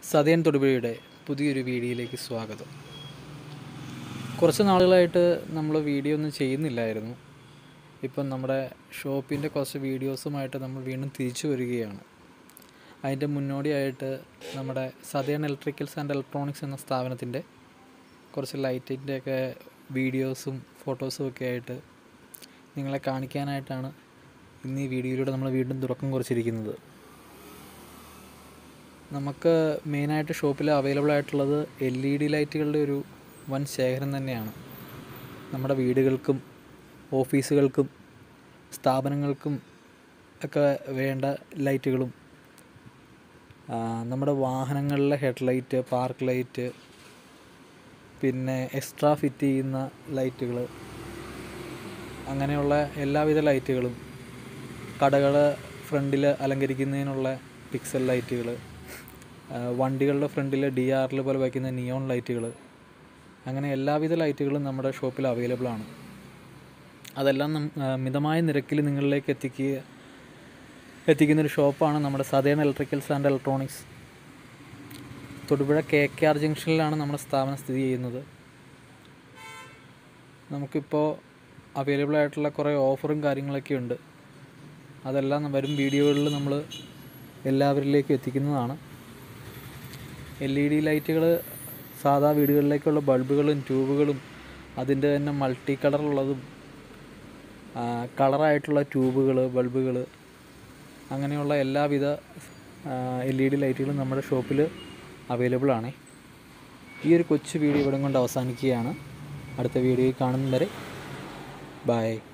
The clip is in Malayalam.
സതയൻ തൊടുപുഴയുടെ പുതിയൊരു വീഡിയോയിലേക്ക് സ്വാഗതം കുറച്ച് നാളുകളായിട്ട് നമ്മൾ വീഡിയോ ഒന്നും ചെയ്യുന്നില്ലായിരുന്നു ഇപ്പം നമ്മുടെ ഷോപ്പിൻ്റെ കുറച്ച് വീഡിയോസുമായിട്ട് നമ്മൾ വീണ്ടും തിരിച്ചു വരികയാണ് അതിൻ്റെ മുന്നോടിയായിട്ട് നമ്മുടെ സതയൻ ഇലക്ട്രിക്കൽസ് ആൻഡ് ഇലക്ട്രോണിക്സ് എന്ന സ്ഥാപനത്തിൻ്റെ കുറച്ച് ലൈറ്റിൻ്റെയൊക്കെ വീഡിയോസും ഫോട്ടോസും ഒക്കെ ആയിട്ട് നിങ്ങളെ കാണിക്കാനായിട്ടാണ് ഇന്ന് ഈ വീഡിയോയിലൂടെ നമ്മൾ വീണ്ടും തുടക്കം കുറിച്ചിരിക്കുന്നത് നമുക്ക് മെയിനായിട്ട് ഷോപ്പിൽ അവൈലബിൾ ആയിട്ടുള്ളത് എൽ ഇ ഡി ലൈറ്റുകളുടെ ഒരു വൻ ശേഖരം തന്നെയാണ് നമ്മുടെ വീടുകൾക്കും ഓഫീസുകൾക്കും സ്ഥാപനങ്ങൾക്കും ഒക്കെ വേണ്ട ലൈറ്റുകളും ആ, നമ്മുടെ വാഹനങ്ങളിലെ ഹെഡ്ലൈറ്റ് പാർക്ക് ലൈറ്റ് പിന്നെ എക്സ്ട്രാ ഫിറ്റ് ചെയ്യുന്ന ലൈറ്റുകൾ അങ്ങനെയുള്ള എല്ലാവിധ ലൈറ്റുകളും കടകൾ ഫ്രണ്ടിൽ അലങ്കരിക്കുന്നതിനുള്ള പിക്സൽ ലൈറ്റുകൾ വണ്ടികളുടെ ഫ്രണ്ടിൽ ഡി ആറിൽ പോലെ വയ്ക്കുന്ന നിയോൺ ലൈറ്റുകൾ അങ്ങനെ എല്ലാവിധ ലൈറ്റുകളും നമ്മുടെ ഷോപ്പിൽ അവൈലബിൾ ആണ് അതെല്ലാം നം- ആ, മിതമായ നിരക്കിൽ നിങ്ങളിലേക്ക് എത്തിക്കുക എത്തിക്കുന്നൊരു ഷോപ്പാണ് നമ്മുടെ Southern Electricals and Electronics Thodupuzha K K R ജംഗ്ഷനിലാണ് നമ്മുടെ സ്ഥാപനം സ്ഥിതി ചെയ്യുന്നത് നമുക്കിപ്പോൾ അവൈലബിൾ ആയിട്ടുള്ള കുറേ ഓഫറും കാര്യങ്ങളൊക്കെ ഉണ്ട് അതെല്ലാം വരും വീഡിയോകളിൽ നമ്മൾ എല്ലാവരിലേക്കും എത്തിക്കുന്നതാണ് എൽ ഇ ഡി ലൈറ്റുകൾ സാധാ വീടുകളിലേക്കുള്ള ബൾബുകളും ട്യൂബുകളും അതിൻ്റെ തന്നെ മൾട്ടി കളറുള്ളതും കളറായിട്ടുള്ള ട്യൂബുകൾ ബൾബുകൾ അങ്ങനെയുള്ള എല്ലാവിധ എൽ ഇ ഡി ലൈറ്റുകളും നമ്മുടെ ഷോപ്പിൽ അവൈലബിൾ ആണ് ഈ ഒരു കൊച്ചു വീഡിയോ ഇവിടെ കൊണ്ട് അവസാനിക്കുകയാണ് അടുത്ത വീഡിയോയിൽ കാണും വരെ ബായ്